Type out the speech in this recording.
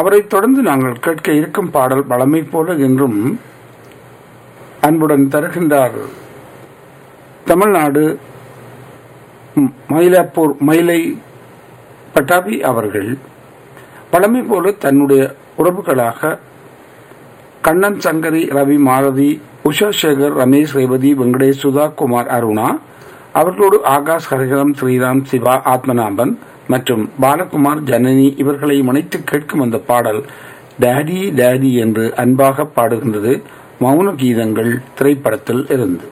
அவரைத் தொடர்ந்து நாங்கள் கேட்க இருக்கும் பாடல் பழமை போல என்றும் அன்புடன் தருகின்றார் தமிழ்நாடு ம், மயிலாப்பூர் மயிலை பட்டாபி அவர்கள் பழமை போல தன்னுடைய உறவுகளாக கண்ணன் சங்கரி ரவி மாலதி உஷா சேகர் ரமேஷ் ரேவதி வெங்கடேஷ் சுதா குமார் அருணா அவர்களோடு ஆகாஷ் ஹரிஹரம் ஸ்ரீராம் சிவா ஆத்மநாபன் மற்றும் பாலகுமார் ஜனனி இவர்களை இணைத்து கேட்கும் அந்த பாடல் டேடி டேடி என்று அன்பாக பாடுகின்றது மௌன கீதங்கள் திரைப்படத்தில் இருந்து